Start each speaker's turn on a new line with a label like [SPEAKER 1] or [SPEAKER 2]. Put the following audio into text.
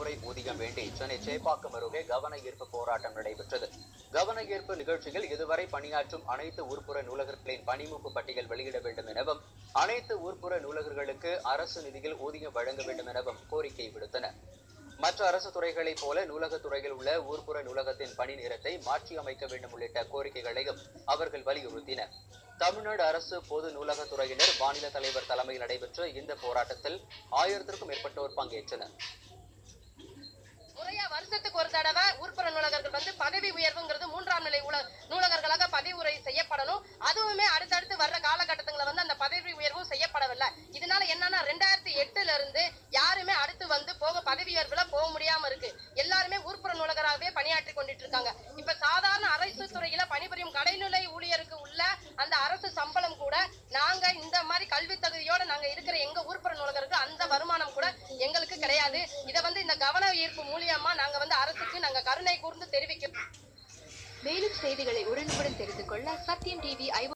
[SPEAKER 1] முறை ஊதியம் வேண்டி சென்னை சேப்பாக்கம் அருகே கவன ஈர்ப்பு போராட்டம் நடைபெற்றது கவன ஈர்ப்பு நிகழ்ச்சியில் இதுவரை பணியாற்றும் அனைத்து ஊர்ப்புற நூலகர்களின் பணிமூப்பு பட்டியல் வெளியிட வேண்டும் எனவும் அனைத்து ஊர்ப்புற நூலகர்களுக்கு அரசு நிதியில் ஊதியம் வழங்க வேண்டும் எனவும் கோரிக்கை விடுத்தனர் மற்ற அரசு துறைகளைப் போல நூலகத் துறையில் உள்ள ஊர்ப்புற நூலகத்தின் பணி நேரத்தை மாற்றி அமைக்க வேண்டும் உள்ளிட்ட கோரிக்கைகளையும் அவர்கள் வலியுறுத்தினர் தமிழ்நாடு அரசு பொது நூலகத் துறையினர் மாநில தலைவர் தலைமையில் நடைபெற்ற இந்த போராட்டத்தில் ஆயிரத்திற்கும் மேற்பட்டோர் பங்கேற்றனர்
[SPEAKER 2] முறையா வருஷத்துக்கு ஒரு தடவை உறுப்புற நூலகர்கள் வந்து பதவி உயர்வுங்கிறது மூன்றாம் நிலை உல நூலகர்களாக பதவி உரை செய்யப்படணும் அதுவுமே அடுத்தடுத்து வர்ற காலகட்டத்துல வந்து அந்த பதவி உயர்வும் செய்யப்படவில்லை இதனால என்னன்னா ரெண்டாயிரத்தி எட்டுல இருந்து யாருமே அடுத்து வந்து போக பதவி உயர்வுல போக முடியாம இருக்கு எல்லாருமே உறுப்புற நூலகராகவே பணியாற்றி கொண்டுட்டு இருக்காங்க இப்ப சாதாரண அரசு துறையில பணிபுரியும் கடைநிலை ஊழியருக்கு உள்ள அந்த அரசு சம்பளம் கூட நாங்க இந்த மாதிரி கல்வி தகுதியோட நாங்க இருக்கிற எங்க உறுப்புற நூலகருக்கு அந்த வருமானம் கூட எங்களுக்கு கிடையாது இதை வந்து இந்த கவன ஈர்ப்பு மூலியமா நாங்க வந்து அரசுக்கு நாங்க கருணை கூர்ந்து தெரிவிக்கிறோம்
[SPEAKER 3] மேலும் செய்திகளை உடனுக்குடன் தெரிந்து கொள்ள சத்யம் டிவி